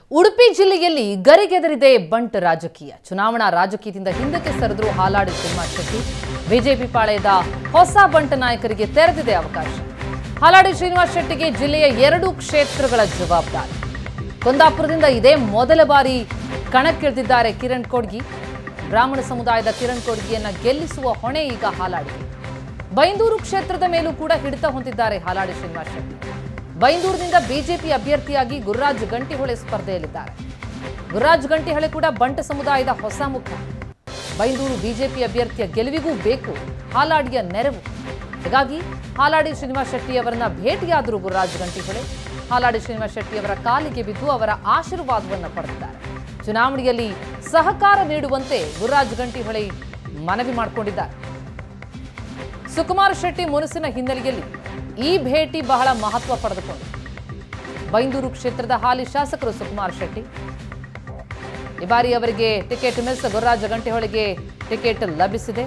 ಉಡುಪಿ ಜಿಲ್ಲೆಯಲ್ಲಿ ಗರಿಗೆದರಿದೆ ಬಂಟ್ ರಾಜಕೀಯ ಚುನಾವಣಾ ರಾಜಕೀಯದಿಂದ ಹಿಂದಕ್ಕೆ ಸರಿದ್ರು ಹಾಲಾಡಿ ಶ್ರೀನಿವಾಸ್ ಶೆಟ್ಟಿ ಬಿಜೆಪಿ ಪಾಳೆಯದ ಹೊಸ ಬಂಟ ನಾಯಕರಿಗೆ ತೆರೆದಿದೆ ಅವಕಾಶ ಹಾಲಾಡಿ ಶ್ರೀನಿವಾಸ್ ಶೆಟ್ಟಿಗೆ ಜಿಲ್ಲೆಯ ಎರಡು ಕ್ಷೇತ್ರಗಳ ಜವಾಬ್ದಾರಿ ಕುಂದಾಪುರದಿಂದ ಇದೇ ಮೊದಲ ಬಾರಿ ಕಣಕ್ಕಿಳಿದಿದ್ದಾರೆ ಕಿರಣ್ ಕೊಡ್ಗಿ ಬ್ರಾಹ್ಮಣ ಸಮುದಾಯದ ಕಿರಣ್ ಕೊಡ್ಗಿಯನ್ನ ಗೆಲ್ಲಿಸುವ ಹೊಣೆ ಈಗ ಹಾಲಾಡಿಗೆ ಬೈಂದೂರು ಕ್ಷೇತ್ರದ ಮೇಲೂ ಕೂಡ ಹಿಡಿತ ಹೊಂದಿದ್ದಾರೆ ಹಾಲಾಡಿ ಶ್ರೀನಿವಾಸ್ ಶೆಟ್ಟಿ ಬೈಂದೂರಿನಿಂದ ಬಿಜೆಪಿ ಅಭ್ಯರ್ಥಿಯಾಗಿ ಗುರುರಾಜ್ ಗಂಟಿಹೊಳೆ ಸ್ಪರ್ಧೆಯಲ್ಲಿದ್ದಾರೆ ಗುರುರಾಜ್ ಗಂಟಿಹೊಳೆ ಕೂಡ ಬಂಟ ಸಮುದಾಯದ ಹೊಸ ಮುಖ ಬೈಂದೂರು ಬಿಜೆಪಿ ಅಭ್ಯರ್ಥಿಯ ಗೆಲುವಿಗೂ ಬೇಕು ಹಾಲಾಡಿಯ ನೆರವು ಹೀಗಾಗಿ ಹಾಲಾಡಿ ಶ್ರೀನಿವಾಸ್ ಶೆಟ್ಟಿ ಅವರನ್ನ ಭೇಟಿಯಾದರು ಗುರುರಾಜ್ ಗಂಟಿಹೊಳೆ ಹಾಲಾಡಿ ಶ್ರೀನಿವಾಸ್ ಶೆಟ್ಟಿ ಅವರ ಕಾಲಿಗೆ ಬಿದ್ದು ಅವರ ಆಶೀರ್ವಾದವನ್ನು ಪಡೆದಿದ್ದಾರೆ ಚುನಾವಣೆಯಲ್ಲಿ ಸಹಕಾರ ನೀಡುವಂತೆ ಗುರುರಾಜ್ ಗಂಟಿಹೊಳೆ ಮನವಿ ಮಾಡಿಕೊಂಡಿದ್ದಾರೆ ಸುಕುಮಾರ್ ಶೆಟ್ಟಿ ಮುನಸಿನ ಹಿನ್ನೆಲೆಯಲ್ಲಿ ಈ ಭೇಟಿ ಬಹಳ ಮಹತ್ವ ಪಡೆದುಕೊಂಡಿದೆ ಬೈಂದೂರು ಕ್ಷೇತ್ರದ ಹಾಲಿ ಶಾಸಕರು ಸುಕುಮಾರ್ ಶೆಟ್ಟಿ ಈ ಬಾರಿ ಅವರಿಗೆ ಟಿಕೆಟ್ ಮಿಸ್ ಗುರುರಾಜ ಗಂಟೆಹೊಳಿಗೆ ಟಿಕೆಟ್ ಲಭಿಸಿದೆ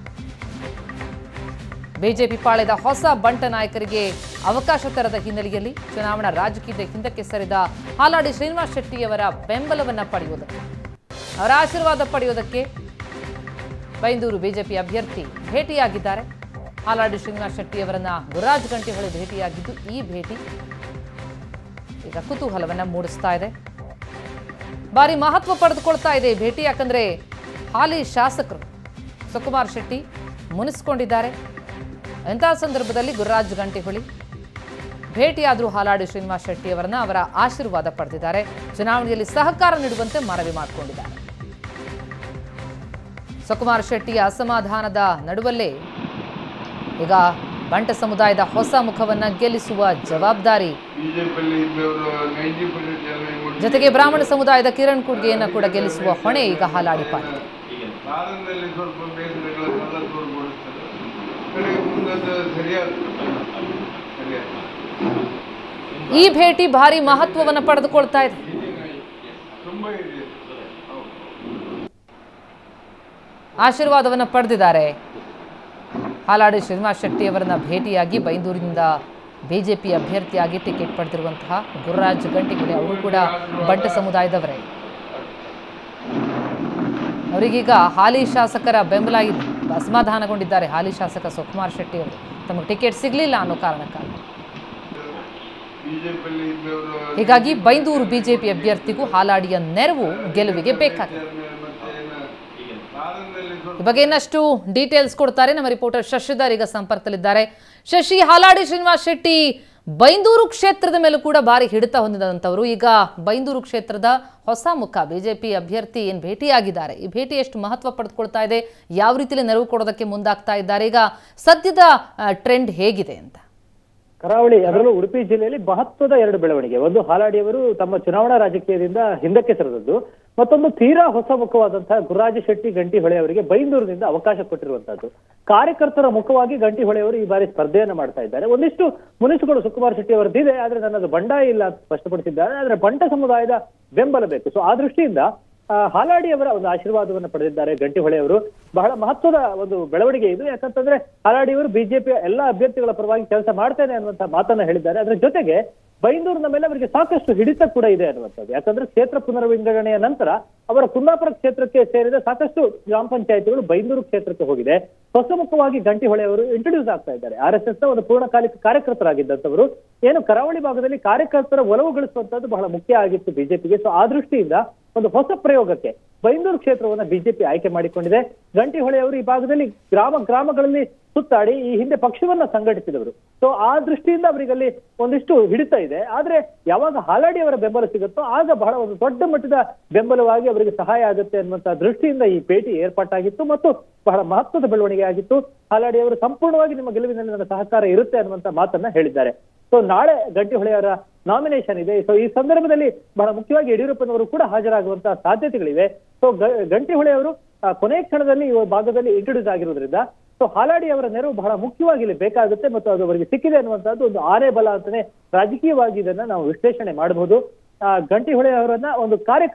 ಬಿಜೆಪಿ ಪಾಳೆದ ಹೊಸ ಬಂಟ ನಾಯಕರಿಗೆ ಅವಕಾಶ ತೆರೆದ ಹಿನ್ನೆಲೆಯಲ್ಲಿ ಚುನಾವಣಾ ರಾಜಕೀಯದ ಹಿಂದಕ್ಕೆ ಸರಿದ ಹಾಲಾಡಿ ಶ್ರೀನಿವಾಸ್ ಶೆಟ್ಟಿಯವರ ಬೆಂಬಲವನ್ನ ಪಡೆಯುವುದಕ್ಕೆ ಅವರ ಆಶೀರ್ವಾದ ಪಡೆಯುವುದಕ್ಕೆ ಬೈಂದೂರು ಬಿಜೆಪಿ ಅಭ್ಯರ್ಥಿ ಭೇಟಿಯಾಗಿದ್ದಾರೆ ಹಾಲಾಡಿ ಶ್ರೀನಿವಾಸ್ ಶೆಟ್ಟಿ ಅವರನ್ನ ಗುರುರಾಜ್ ಗಂಟಿಹೊಳೆ ಭೇಟಿಯಾಗಿದ್ದು ಈ ಭೇಟಿ ಈಗ ಕುತೂಹಲವನ್ನ ಮೂಡಿಸ್ತಾ ಇದೆ ಬಾರಿ ಮಹತ್ವ ಪಡೆದುಕೊಳ್ತಾ ಇದೆ ಈ ಭೇಟಿ ಯಾಕಂದ್ರೆ ಹಾಲಿ ಶಾಸಕರು ಸುಕುಮಾರ್ ಶೆಟ್ಟಿ ಮುನಿಸ್ಕೊಂಡಿದ್ದಾರೆ ಇಂತಹ ಸಂದರ್ಭದಲ್ಲಿ ಗುರುರಾಜ್ ಗಂಟಿಹೊಳಿ ಭೇಟಿಯಾದರೂ ಹಾಲಾಡಿ ಶ್ರೀನಿವಾಸ್ ಶೆಟ್ಟಿ ಅವರನ್ನ ಅವರ ಆಶೀರ್ವಾದ ಪಡೆದಿದ್ದಾರೆ ಚುನಾವಣೆಯಲ್ಲಿ ಸಹಕಾರ ನೀಡುವಂತೆ ಮನವಿ ಮಾಡಿಕೊಂಡಿದ್ದಾರೆ ಸುಕುಮಾರ್ ಶೆಟ್ಟಿಯ ಅಸಮಾಧಾನದ ನಡುವಲ್ಲೇ ಈಗ ಬಂಟ ಸಮುದಾಯದ ಹೊಸ ಮುಖವನ್ನ ಗೆಲ್ಲಿಸುವ ಜವಾಬ್ದಾರಿ ಬಿಜೆಪಿಯಲ್ಲಿ ಇದ್ದವರು ನೈಂಟಿ ಪರ್ಸೆಂಟ್ ಜನ ಏನ್ ಮಾಡ್ತಾರೆ? ಜೊತೆಗೆ ಬ್ರಾಹ್ಮಣ ಸಮುದಾಯದ ಕಿರಣ್ ಕುಡ್ಗೆಯನ್ನ ಕೂಡ ಗೆಲ್ಲಿಸುವ ಹೊಣೆ ಈಗ ಹಾಲಾಡಿ ಪಾಲಿದೆ ಸಾಧನದಲ್ಲಿ ಸ್ವಲ್ಪ ಬೇಸರಗಳೆಲ್ಲ ತೋರ್ಪಡಿಸ್ತಾರೆ ಕಡೆಗೆ ಮುಂದದ್ದು ಸರಿಯಾದ ಸರಿಯಾದ ಈ ಭೇಟಿ ಭಾರಿ ಮಹತ್ವವನ್ನು ಪಡೆದುಕೊಳ್ತಾ ಇದೆ ತುಂಬ ಇದೆ ಹೌದು ಆಶೀರ್ವಾದವನ್ನು ಪಡೆದಿದ್ದಾರೆ ಹಾಲಾಡಿ ಶ್ರೀನಿವಾಸ್ ಶೆಟ್ಟಿ ಅವರನ್ನ ಭೇಟಿಯಾಗಿ ಬೈಂದೂರಿನಿಂದ ಬಿಜೆಪಿ ಅಭ್ಯರ್ಥಿಯಾಗಿ ಟಿಕೆಟ್ ಪಡೆದಿರುವಂತಹ ಗುರುರಾಜ್ ಗಂಟಿಗುಡಿ ಅವರು ಕೂಡ ಬಂಟ ಸಮುದಾಯದವರೇ ಅವರಿಗೀಗ ಹಾಲಿ ಶಾಸಕರ ಬೆಂಬಲ ಇದೆ ಅಸಮಾಧಾನಗೊಂಡಿದ್ದಾರೆ ಹಾಲಿ ಶಾಸಕ ಸುಕುಮಾರ್ ಶೆಟ್ಟಿ ಅವರು ತಮಗೆ ಟಿಕೆಟ್ ಸಿಗಲಿಲ್ಲ ಅನ್ನೋ ಕಾರಣಕ್ಕಾಗಿ ಬಿಜೆಪಿಯಲ್ಲಿ ಇದ್ದವರು ಹೀಗಾಗಿ ಬೈಂದೂರು ಬಿಜೆಪಿ ಅಭ್ಯರ್ಥಿಗೂ ಹಾಲಾಡಿಯ ನೆರವು ಗೆಲುವಿಗೆ ಬೇಕಾಗಿದೆ ಮತ್ತೆ ಏನು ಸಾಧನದಲ್ಲಿ ಸ್ವಲ್ಪ ಈ ಬಗ್ಗೆ ಇನ್ನಷ್ಟು ಡೀಟೇಲ್ಸ್ ಕೊಡ್ತಾರೆ ನಮ್ಮ ರಿಪೋರ್ಟರ್ ಶಶಿಧರ್ ಈಗ ಸಂಪರ್ಕದಲ್ಲಿದ್ದಾರೆ ಶಶಿ ಹಾಲಾಡಿ ಶ್ರೀನಿವಾಸ್ ಶೆಟ್ಟಿ ಬೈಂದೂರು ಕ್ಷೇತ್ರದ ಮೇಲೂ ಕೂಡ ಭಾರಿ ಹಿಡಿತ ಹೊಂದಿದಂಥವರು ಈಗ ಬೈಂದೂರು ಕ್ಷೇತ್ರದ ಹೊಸ ಮುಖ ಬಿಜೆಪಿ ಅಭ್ಯರ್ಥಿ ಏನು ಭೇಟಿಯಾಗಿದ್ದಾರೆ ಈ ಭೇಟಿ ಎಷ್ಟು ಮಹತ್ವ ಪಡೆದುಕೊಳ್ತಾ ಇದೆ ಯಾವ ರೀತಿಯಲ್ಲಿ ನೆರವು ಕೊಡೋದಕ್ಕೆ ಮುಂದಾಗ್ತಾ ಇದ್ದಾರೆ ಈಗ ಸದ್ಯದ ಟ್ರೆಂಡ್ ಹೇಗಿದೆ ಅಂತ ಕರಾವಳಿ ಅದರಲ್ಲೂ ಉಡುಪಿ ಜಿಲ್ಲೆಯಲ್ಲಿ ಮಹತ್ವದ ಎರಡು ಬೆಳವಣಿಗೆ ಒಂದು ಹಾಲಾಡಿಯವರು ತಮ್ಮ ಚುನಾವಣಾ ರಾಜಕೀಯದಿಂದ ಹಿಂದಕ್ಕೆ ಸರಿದದ್ದು ಮತ್ತೊಂದು ತೀರಾ ಹೊಸ ಮುಖವಾದಂತಹ ಗುರುರಾಜ ಶೆಟ್ಟಿ ಗಂಟಿಹೊಳೆ ಅವರಿಗೆ ಬೈಂದೂರಿನಿಂದ ಅವಕಾಶ ಕೊಟ್ಟಿರುವಂತಹದ್ದು ಕಾರ್ಯಕರ್ತರ ಮುಖವಾಗಿ ಗಂಟಿಹೊಳೆ ಅವರು ಈ ಬಾರಿ ಸ್ಪರ್ಧೆಯನ್ನ ಮಾಡ್ತಾ ಇದ್ದಾರೆ ಒಂದಿಷ್ಟು ಮುನಿಸುಗಳು ಸುಕುಮಾರ್ ಶೆಟ್ಟಿ ಅವರದ್ದಿದೆ ಆದ್ರೆ ನನ್ನದು ಬಂಡಾಯ ಇಲ್ಲ ಅಂತ ಸ್ಪಷ್ಟಪಡಿಸಿದ್ದಾರೆ ಆದ್ರೆ ಬಂಟ ಸಮುದಾಯದ ಬೆಂಬಲ ಬೇಕು ಸೊ ಆ ದೃಷ್ಟಿಯಿಂದ ಆ, ಹಾಲಾಡಿ ಅವರ ಒಂದು ಆಶೀರ್ವಾದವನ್ನು ಪಡೆದಿದ್ದಾರೆ ಗಂಟಿಹೊಳೆ ಅವರು ಬಹಳ ಮಹತ್ವದ ಒಂದು ಬೆಳವಣಿಗೆ ಇದು ಯಾಕಂತಂದ್ರೆ ಹಾಲಾಡಿ ಅವರು ಬಿಜೆಪಿಯ ಎಲ್ಲಾ ಅಭ್ಯರ್ಥಿಗಳ ಪರವಾಗಿ ಕೆಲಸ ಮಾಡ್ತೇನೆ ಅನ್ನುವಂತ ಮಾತನ್ನ ಹೇಳಿದ್ದಾರೆ ಅದರ ಜೊತೆಗೆ ಬೈಂದೂರಿನ ಮೇಲೆ ಅವರಿಗೆ ಸಾಕಷ್ಟು ಹಿಡಿತ ಕೂಡ ಇದೆ ಅನ್ನುವಂಥದ್ದು ಯಾಕಂದ್ರೆ ಕ್ಷೇತ್ರ ಪುನರ್ವಿಂಗಡಣೆಯ ನಂತರ ಅವರ ಕುಂದಾಪುರ ಕ್ಷೇತ್ರಕ್ಕೆ ಸೇರಿದ ಸಾಕಷ್ಟು ಗ್ರಾಮ ಪಂಚಾಯತಿಗಳು ಬೈಂದೂರು ಕ್ಷೇತ್ರಕ್ಕೆ ಹೋಗಿದೆ ಹೊಸ ಮುಖವಾಗಿ ಗಂಟಿಹೊಳೆ ಅವರು ಇಂಟ್ರೊಡ್ಯೂಸ್ ಆಗ್ತಾ ಇದ್ದಾರೆ ಆರ್ ಎಸ್ ಎಸ್ ನ ಒಂದು ಪೂರ್ಣಕಾಲಿಕ ಕಾರ್ಯಕರ್ತರಾಗಿದ್ದಂಥವರು ಏನು ಕರಾವಳಿ ಭಾಗದಲ್ಲಿ ಕಾರ್ಯಕರ್ತರ ಒಲವು ಗಳಿಸುವಂತದ್ದು ಬಹಳ ಮುಖ್ಯ ಆಗಿತ್ತು ಬಿಜೆಪಿಗೆ ಸೊ ಆ ದೃಷ್ಟಿಯಿಂದ ಒಂದು ಹೊಸ ಪ್ರಯೋಗಕ್ಕೆ ಬೈಂದೂರು ಕ್ಷೇತ್ರವನ್ನ ಬಿಜೆಪಿ ಆಯ್ಕೆ ಮಾಡಿಕೊಂಡಿದೆ ಗಂಟಿಹೊಳೆ ಅವರು ಈ ಭಾಗದಲ್ಲಿ ಗ್ರಾಮ ಗ್ರಾಮಗಳಲ್ಲಿ ಸುತ್ತಾಡಿ ಈ ಹಿಂದೆ ಪಕ್ಷವನ್ನ ಸಂಘಟಿಸಿದವರು ಸೊ ಆ ದೃಷ್ಟಿಯಿಂದ ಅವರಿಗಲ್ಲಿ ಒಂದಿಷ್ಟು ಹಿಡಿತ ಇದೆ ಆದ್ರೆ ಯಾವಾಗ ಹಾಲಾಡಿ ಅವರ ಬೆಂಬಲ ಸಿಗುತ್ತೋ ಆಗ ಬಹಳ ಒಂದು ದೊಡ್ಡ ಮಟ್ಟದ ಬೆಂಬಲವಾಗಿ ಅವರಿಗೆ ಸಹಾಯ ಆಗುತ್ತೆ ಅನ್ನುವಂತ ದೃಷ್ಟಿಯಿಂದ ಈ ಭೇಟಿ ಏರ್ಪಾಟಾಗಿತ್ತು ಮತ್ತು ಬಹಳ ಮಹತ್ವದ ಬೆಳವಣಿಗೆ ಆಗಿತ್ತು ಹಾಲಾಡಿ ಅವರು ಸಂಪೂರ್ಣವಾಗಿ ನಿಮ್ಮ ಗೆಲುವಿನಲ್ಲಿ ನನ್ನ ಸಹಕಾರ ಇರುತ್ತೆ ಅನ್ನುವಂತ ಮಾತನ್ನ ಹೇಳಿದ್ದಾರೆ ಸೊ ನಾಳೆ ಗಂಟಿಹೊಳೆ ಅವರ ನಾಮಿನೇಷನ್ ಇದೆ ಸೊ ಈ ಸಂದರ್ಭದಲ್ಲಿ ಬಹಳ ಮುಖ್ಯವಾಗಿ ಯಡಿಯೂರಪ್ಪನವರು ಕೂಡ ಹಾಜರಾಗುವಂತಹ ಸಾಧ್ಯತೆಗಳಿವೆ ಸೊ ಗಂಟಿಹೊಳೆ ಅವರು ಆ, ಕೊನೆಯ ಕ್ಷಣದಲ್ಲಿ ಈ ಭಾಗದಲ್ಲಿ ಇಂಟ್ರೊಡ್ಯೂಸ್ ಆಗಿರೋದ್ರಿಂದ ಸೊ ಹಾಲಾಡಿ ಅವರ ನೆರವು ಬಹಳ ಮುಖ್ಯವಾಗಿ ಇಲ್ಲಿ ಬೇಕಾಗುತ್ತೆ ಮತ್ತು ಅದು ಅವರಿಗೆ ಸಿಕ್ಕಿದೆ ಅನ್ನುವಂಥದ್ದು ಒಂದು ಆನೆ ಬಲ ಅಂತಾನೆ ರಾಜಕೀಯವಾಗಿ ಇದನ್ನ ನಾವು ವಿಶ್ಲೇಷಣೆ ಮಾಡಬಹುದು ಆ, ಗಂಟಿಹೊಳೆ ಅವರನ್ನ ಒಂದು ಕಾರ್ಯಕರ್ತ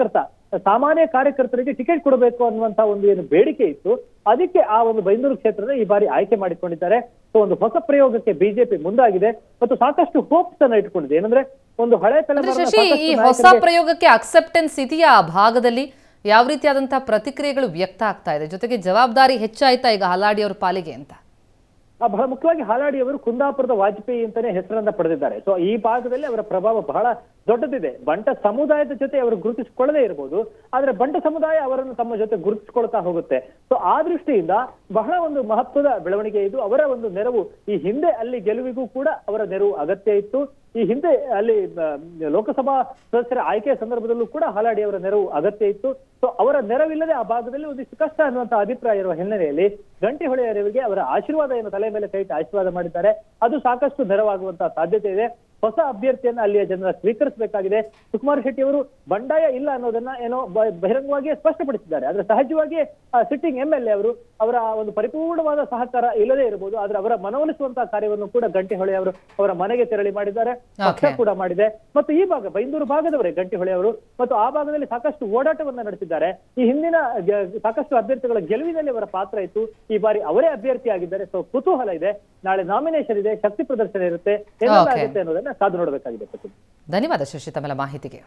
ಸಾಮಾನ್ಯ ಕಾರ್ಯಕರ್ತರಿಗೆ ಟಿಕೆಟ್ ಕೊಡಬೇಕು ಅನ್ನುವಂತ ಒಂದು ಏನು ಬೇಡಿಕೆ ಇತ್ತು ಅದಕ್ಕೆ ಆ ಒಂದು ಬೈಂದೂರು ಕ್ಷೇತ್ರದ ಈ ಬಾರಿ ಆಯ್ಕೆ ಮಾಡಿಕೊಂಡಿದ್ದಾರೆ ಸೊ ಒಂದು ಹೊಸ ಪ್ರಯೋಗಕ್ಕೆ ಬಿಜೆಪಿ ಮುಂದಾಗಿದೆ ಮತ್ತು ಸಾಕಷ್ಟು ಹೋಪ್ಸ್ ಅನ್ನ ಇಟ್ಕೊಂಡಿದೆ ಏನಂದ್ರೆ ಒಂದು ಹಳೆ ಅಂದ್ರೆ ತಲೆಮಾರಿನ ಶಶಿ ಈ ಸಾಕಷ್ಟು ಹೊಸ ನಾಯಕರಿಗೆ- ಪ್ರಯೋಗಕ್ಕೆ ಅಕ್ಸೆಪ್ಟೆನ್ಸ್ ಇದೆಯಾ ಆ ಭಾಗದಲ್ಲಿ ಯಾವ ರೀತಿಯಾದಂತಹ ಪ್ರತಿಕ್ರಿಯೆಗಳು ವ್ಯಕ್ತ ಆಗ್ತಾ ಇದೆ ಜೊತೆಗೆ ಜವಾಬ್ದಾರಿ ಹೆಚ್ಚಾಯ್ತಾ ಈಗ ಹಲಾಡಿ ಅವ್ರ ಪಾಲಿಗೆ ಅಂತ ಆ, ಬಹಳ ಮುಖ್ಯವಾಗಿ ಹಾಲಾಡಿ ಅವರು ಕುಂದಾಪುರದ ವಾಜಪೇಯಿ ಅಂತಾನೆ ಹೆಸರನ್ನ ಪಡೆದಿದ್ದಾರೆ ಸೊ ಈ ಭಾಗದಲ್ಲಿ ಅವರ ಪ್ರಭಾವ ಬಹಳ ದೊಡ್ಡದಿದೆ ಬಂಟ ಸಮುದಾಯದ ಜೊತೆ ಅವರು ಗುರುತಿಸಿಕೊಳ್ಳದೇ ಇರಬಹುದು ಆದ್ರೆ ಬಂಟ ಸಮುದಾಯ ಅವರನ್ನು ತಮ್ಮ ಜೊತೆ ಗುರುತಿಸಿಕೊಳ್ತಾ ಹೋಗುತ್ತೆ ಸೊ ಆ ದೃಷ್ಟಿಯಿಂದ ಬಹಳ ಒಂದು ಮಹತ್ವದ ಬೆಳವಣಿಗೆ ಇದು ಅವರ ಒಂದು ನೆರವು ಈ ಹಿಂದೆ ಅಲ್ಲಿ ಗೆಲುವಿಗೂ ಕೂಡ ಅವರ ನೆರವು ಅಗತ್ಯ ಇತ್ತು ಈ ಹಿಂದೆ ಅಲ್ಲಿ ಆ, ಲೋಕಸಭಾ ಸದಸ್ಯರ ಆಯ್ಕೆಯ ಸಂದರ್ಭದಲ್ಲೂ ಕೂಡ ಹಾಲಾಡಿ ಅವರ ನೆರವು ಅಗತ್ಯ ಇತ್ತು ಸೊ ಅವರ ನೆರವಿಲ್ಲದೆ ಆ ಭಾಗದಲ್ಲಿ ಒಂದಿಷ್ಟು ಕಷ್ಟ ಅನ್ನುವಂತ ಅಭಿಪ್ರಾಯ ಇರುವ ಹಿನ್ನೆಲೆಯಲ್ಲಿ ಗಂಟಿ ಹೊಳೆಯವರಿಗೆ ಅವರ ಆಶೀರ್ವಾದ ಏನು ತಲೆ ಮೇಲೆ ಕೈ ಇಟ್ಟು ಆಶೀರ್ವಾದ ಮಾಡಿದ್ದಾರೆ ಅದು ಸಾಕಷ್ಟು ನೆರವಾಗುವಂತಹ ಸಾಧ್ಯತೆ ಇದೆ ಹೊಸ ಅಭ್ಯರ್ಥಿಯನ್ನ ಅಲ್ಲಿಯ ಜನರ ಸ್ವೀಕರಿಸಬೇಕಾಗಿದೆ ಸುಕುಮಾರ್ ಶೆಟ್ಟಿ ಅವರು ಬಂಡಾಯ ಇಲ್ಲ ಅನ್ನೋದನ್ನ ಏನೋ ಬ- ಬಹಿರಂಗವಾಗಿಯೇ ಸ್ಪಷ್ಟಪಡಿಸಿದ್ದಾರೆ ಆದ್ರೆ ಸಹಜವಾಗಿ ಸಿಟ್ಟಿಂಗ್ ಎಂ ಎಲ್ ಎ ಅವರು ಅವರ ಒಂದು ಪರಿಪೂರ್ಣವಾದ ಸಹಕಾರ ಇಲ್ಲದೆ ಇರಬಹುದು ಆದ್ರೆ ಅವರ ಮನವೊಲಿಸುವಂತಹ ಕಾರ್ಯವನ್ನು ಕೂಡ ಗಂಟಿಹೊಳೆ ಅವರು ಅವರ ಮನೆಗೆ ತೆರಳಿ ಮಾಡಿದ್ದಾರೆ ಪಕ್ಷ Okay. ಕೂಡ ಮಾಡಿದೆ ಮತ್ತು ಈ ಭಾಗ ಬೈಂದೂರು ಭಾಗದವರೇ ಗಂಟಿಹೊಳೆ ಅವರು ಮತ್ತು ಆ ಭಾಗದಲ್ಲಿ ಸಾಕಷ್ಟು ಓಡಾಟವನ್ನ ನಡೆಸಿದ್ದಾರೆ ಈ ಹಿಂದಿನ ಗ- ಸಾಕಷ್ಟು ಅಭ್ಯರ್ಥಿಗಳ ಗೆಲುವಿನಲ್ಲಿ ಅವರ ಪಾತ್ರ ಇತ್ತು ಈ ಬಾರಿ ಅವರೇ ಅಭ್ಯರ್ಥಿ ಆಗಿದ್ದಾರೆ ಸೊ ಕುತೂಹಲ ಇದೆ ನಾಳೆ ನಾಮಿನೇಷನ್ ಇದೆ ಶಕ್ತಿ ಪ್ರದರ್ಶನ ಇರುತ್ತೆ ಏನೆಲ್ಲ Okay. ಆಗುತ್ತೆ ಅನ್ನೋದನ್ನ ಕಾದು ನೋಡಬೇಕಾಗಿದೆ ಪ್ರತಿಭಾ. ಧನ್ಯವಾದ ಶಶಿ ತಮ್ಮೆಲ್ಲ ಮಾಹಿತಿಗೆ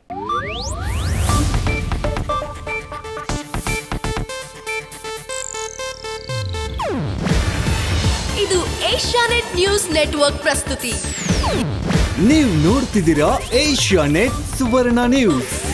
ಇದು ಏಷ್ಯಾನೆಟ್ ನ್ಯೂಸ್ ನೆಟ್ವರ್ಕ್ ಪ್ರಸ್ತುತಿ ನೀವು ನೋಡ್ತಿದ್ದೀರಾ ಏಷ್ಯಾ ನೆಟ್ ಸುವರ್ಣ ನ್ಯೂಸ್